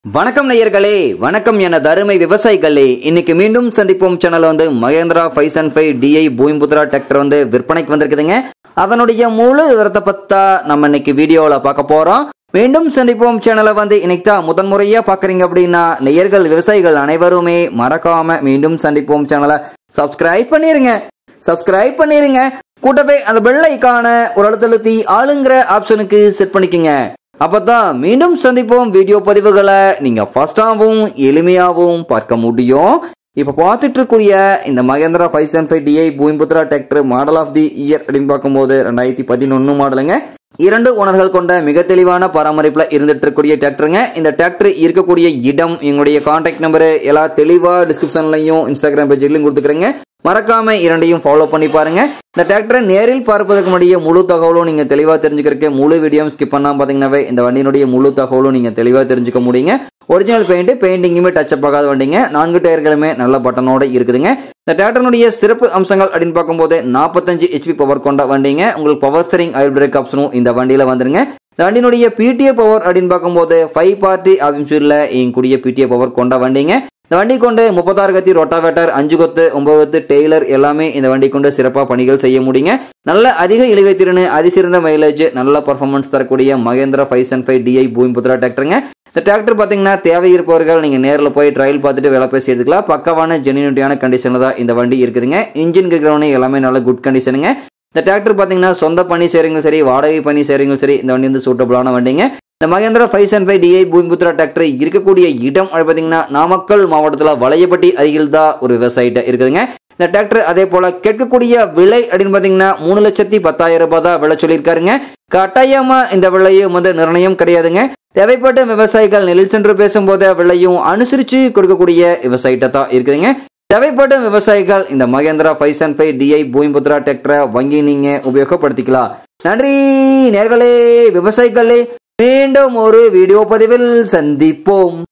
வணக்கம் நேயர்களே வணக்கம் என தருமை விவசாயிகளே இன்னைக்கு மீண்டும் சந்திப்போம் சேனல் வந்து Mahindra five and five DI Bhoomiputra tractor வந்து விற்பனைக்கு வந்திருக்குதுங்க அதனுடைய முழு விவரத்தை பத்தா நம்ம இன்னைக்கு வீடியோவில் பார்க்க போறோம் மீண்டும் சந்திப்போம் சேனலை வந்து இன்னைக்கு தான் முதன்முறையா பாக்குறீங்க அப்படின்னா நேயர்கள் விவசாயிகள் அனைவருமே மறக்காம மீண்டும் சந்திப்போம் சேனலை சப்ஸ்கிரைப் பண்ணிருங்க சப்ஸ்கிரைப் பண்ணிருங்க கூட்டவே அந்த பெல் ஐக்கான ஒரு அழுத்தழுத்தி ஆளுங்கிற ஆப்ஷனுக்கு செட் பண்ணிக்கங்க அப்பதான் மீண்டும் சந்திப்போம் வீடியோ பதிவுகளை நீங்க ஃபர்ஸ்டாகவும் எளிமையாகவும் பார்க்க முடியும் இப்ப பார்த்துட்டு இருக்கக்கூடிய இந்த Mahindra five seven five DI Bhoomiputra tractor model of the year அப்படின்னு பார்க்கும்போது ரெண்டாயிரத்தி பதினொன்னு மாடலுங்க இரண்டு ஓனர்கள் கொண்ட மிக தெளிவான பராமரிப்புல இருந்துட்டு இருக்கக்கூடிய டிராக்டருங்க இந்த டிராக்டர் இருக்கக்கூடிய இடம் எங்களுடைய கான்டாக்ட் நம்பரு எல்லாம் தெளிவா டிஸ்கிரிப்ஷன்லையும் இன்ஸ்டாகிராம் பேஜ்லையும் கொடுத்துக்கிறேங்க மறக்காம இரண்டையும் ஃபாலோ பண்ணி பாருங்க இந்த டிராக்டரை நேரில் பார்ப்பதற்கு முன்னாடியே முழு தகவலும் நீங்க தெளிவா தெரிஞ்சுக்கிறதுக்கு முழு வீடியோ ஸ்கிப் பண்ணாம பாத்தீங்கன்னாவே இந்த வண்டியினுடைய முழு தகவலும் நீங்க தெளிவா தெரிஞ்சுக்க முடியுங்க ஒரிஜினல் பெயிண்ட் பெயிண்டிங்குமே டச் அப் ஆகாத வண்டிங்க நான்கு டயர்களுமே நல்ல பட்டனோட இருக்குதுங்க இந்த டிராக்டருடைய சிறப்பு அம்சங்கள் அப்படின்னு பார்க்கும்போது நாற்பத்தஞ்சு ஹெச்பி பவர் கொண்ட வண்டிங்க உங்களுக்கு பவர் ஸ்டரிங் ஆயில் பிரேக் ஆப்ஷனும் இந்த வண்டியில வந்துருங்க இந்த வண்டியினுடைய பிடிஏ பவர் அப்படின்னு பார்க்கும்போது ஃபைவ் பார்ட்டி ஆப்ஷன்ல எங்கூடிய பிடிஏ பவர் கொண்ட வண்டிங்க இந்த வண்டி கொண்டு முப்பத்தாறு கத்தி ரொட்டாவேட்டர் அஞ்சு கொத்து ஒன்பது கொத்து டெய்லர் எல்லாமே இந்த வண்டி கொண்டு சிறப்பாக பணிகள் செய்ய முடியுங்க நல்ல அதிக இழுவை திறன் அதிசிறந்த மைலேஜ் நல்ல பர்ஃபார்மன்ஸ் தரக்கூடிய Mahindra five and five DI Bhoomiputra டிராக்டருங்க இந்த டிராக்டர் பார்த்தீங்கன்னா தேவை இருப்பவர்கள் நீங்கள் நேரில் போய் ட்ரையல் பார்த்துட்டு வேலை பேசி எடுத்துக்கலாம் பக்கவான ஜெனியூனிட்டியான கண்டிஷனில் தான் இந்த வண்டி இருக்குதுங்க இன்ஜின் கிரவுண்ட் எல்லாமே நல்ல குட் கண்டிஷனுங்க இந்த டிராக்டர் பார்த்தீங்கன்னா சொந்த பணி செய்கிறீங்களும் சரி வாடகை பணி செய்கிறீங்களும் சரி இந்த வண்டி வந்து சூட்டபிளான வண்டிங்க இந்த Mahindra five and five DI Bhoomiputra tractor இருக்கக்கூடிய இடம் அப்படி பார்த்தீங்கன்னா நாமக்கல் மாவட்டத்தில் வளையப்பட்டி அருகில் தான் ஒரு விவசாயிட்ட இருக்குதுங்க இந்த டிராக்டர் அதே போல கேட்கக்கூடிய விலை அப்படின்னு பார்த்தீங்கன்னா மூணு லட்சத்தி பத்தாயிரம் ரூபாய் தான் விலை சொல்லியிருக்காருங்க கட்டாயமா இந்த விலையும் வந்து நிர்ணயம் கிடையாதுங்க தேவைப்பட்ட விவசாயிகள் நெல் சென்று பேசும்போது விலையும் அனுசரிச்சு கொடுக்கக்கூடிய விவசாயிட்ட தான் இருக்குதுங்க தேவைப்படும் விவசாயிகள் இந்த Mahindra five and five DI Bhoomiputra டிராக்டரை வாங்கி நீங்க உபயோகப்படுத்திக்கலாம் நன்றி நேர்களே விவசாயிகளே மீண்டும் ஒரு வீடியோ பதிவில் சந்திப்போம்